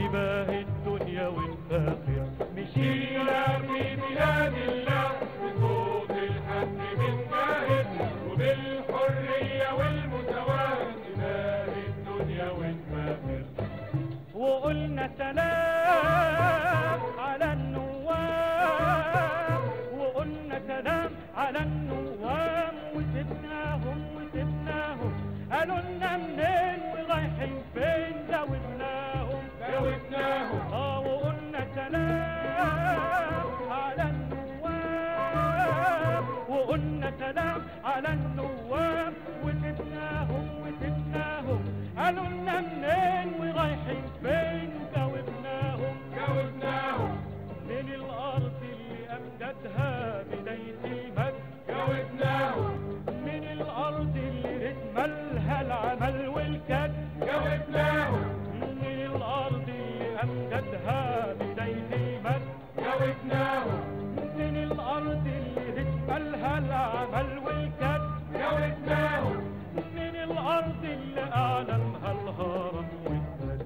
نباهي الدنيا ونفاخر مشينا في بلاد الله بصوت الحق بنجاهد وبالحرية والمساواة نباهي الدنيا ونفاخر وقلنا سلام على النوام وقلنا سلام على النوام وسبناهم وسبناهم قالوا لنا منين ورايحين فين جاوبناهم جاوبناهم اه وقلنا سلام على النوام وقلنا سلام على النوام وسبناهم وسبناهم قالوا لنا منين ورايحين فين وجاوبناهم جاوبناهم من الارض اللي امجدها بدايه المجد جاوبناهم من الارض اللي رتملها العمل والكد جاوبناهم من الارض اللي امجدها بدايه المجد جاوبناهم من الارض اللي رتملها العمل والكد جاوبناهم من الارض اللي اعلنها الهرم والسد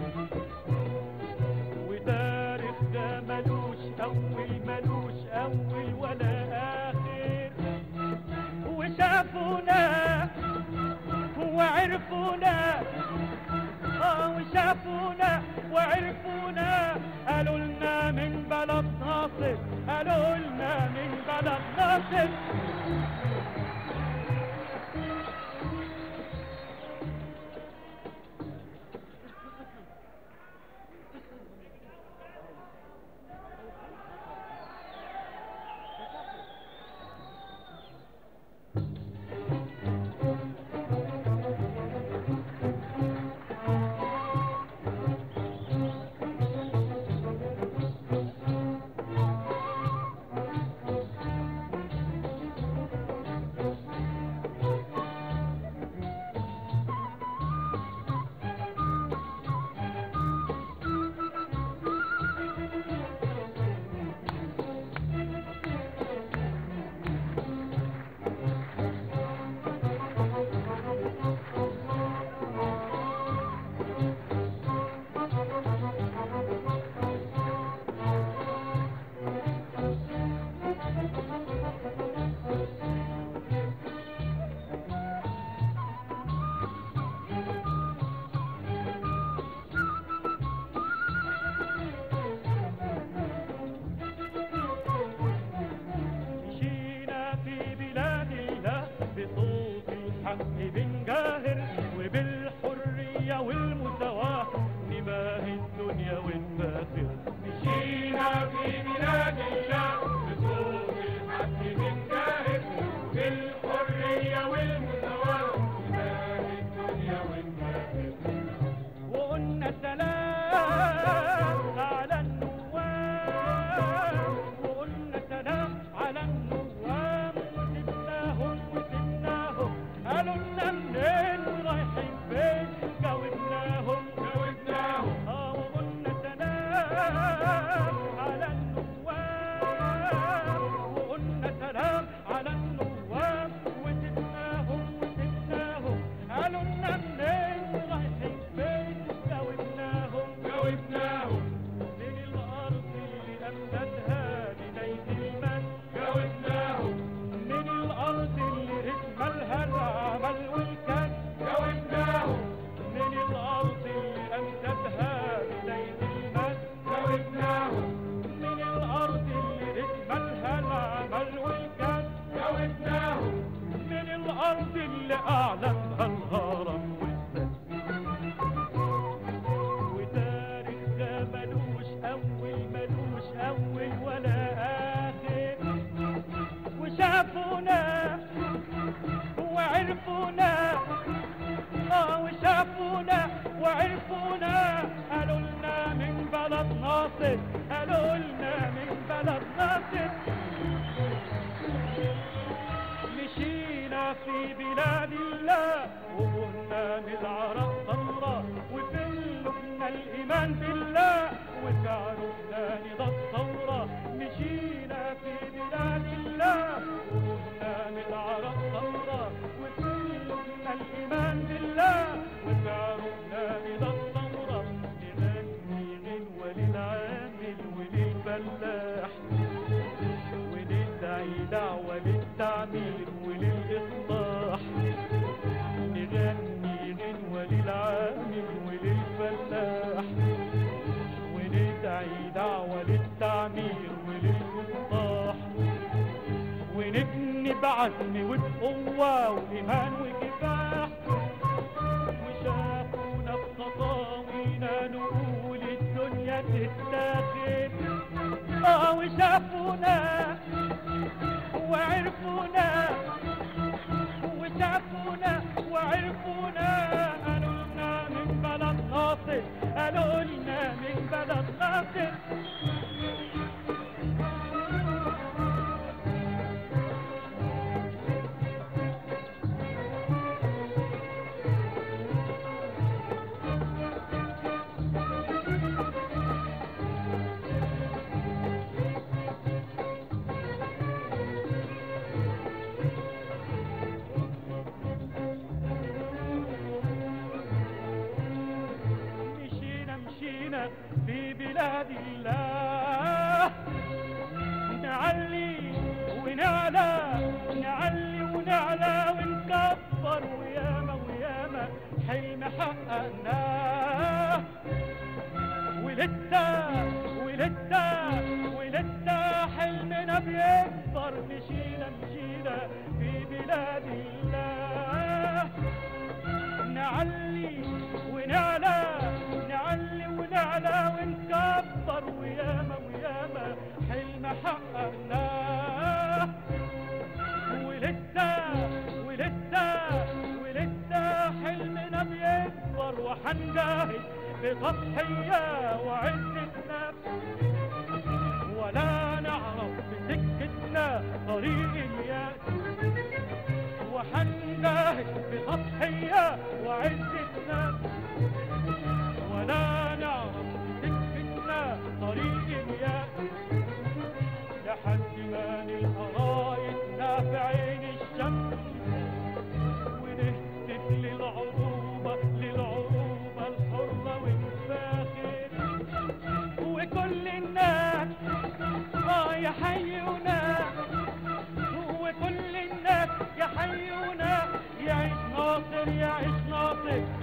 وتاريخ ده ملوش اول ملوش اول ولا اخر وشافونا وعرفونا اه وشافونا وعرفونا قالوا لنا من بلد ناصر قالوا لنا من بلد ناصر مشينا في بلاد الله بصوت الحق بنجاهر وبالحرية والمساواة نباهي الدنيا ونفاخر مشينا في بلاد الله بصوت الحق بنجاهد بالحرية والمساواة نباهي الدنيا ونفاخر وقلنا سلام على النوام وقلنا سلام على النوام وسبناهم وسبناهم قالوا لنا منين ورايحين فين جاوبناهم جاوبناهم اه وقلنا سلام على النوام وقلنا سلام على النوام وسبناهم وسبناهم قالوا لنا منين ورايحين فين جاوبناهم جاوبناهم من الارض اللي امجدها بدايه المجد جاوبناهم من الارض اللي رتملها العمل والكد جاوبناهم من الارض اللي امجدها بدايه المجد جاوبناهم من الارض اللي رتملها العمل والكد جاوبناهم من الارض اللي اعلنها الهرم والسد وتاريخ ده ملوش اول ملوش اول ولا اخر وشافونا وعرفونا اه وشافونا وعرفونا قالوا لنا من بلد ناصر قالوا لنا من بلد ناصر مشينا في بلاد الله وقلنا للعرب ثورة وفي قلوبنا الإيمان بالله وفي عروقنا نضى الثورة مشينا في بلاد الله وقلنا للعرب ثورة وفي قلوبنا الإيمان بالله وفي عروقنا نضى الثورة نغني بعزم وبقوة وإيمان وكفاح وشافونا بخطاوينا نقول الدنيا تتاخد اه وشافونا وعرفونا وشافونا وعرفونا قالوا لنا من بلد ناصر قالوا لنا من بلد ناصر مشينا مشينا في بلاد الله نعلي ونعلى نعلي ونعلى ونكبر وياما وياما حلم حققناه ولسه ولسه ولسه حلمنا بيكبر مشينا مشينا في بلاد الله نعلي ونعلى نعلي ونعلى ونكبر وياما وياما حلم حققناه ولسه ولسه ولسه حلمنا بيكبر وحنجاهد بتضحية وعزة نفس ولا نعرف بسكتنا طريق اليأس وحنجاهد بتضحية وعزة نفس ولا نعرف بسكتنا طريق اليأس لحد ما نلقى رايتنا في عين الشمس ونهتف للعروبة للعروبة الحرة ونفاخر وكل الناس اه يحيونا وكل الناس يحيونا يعيش ناصر يعيش ناصر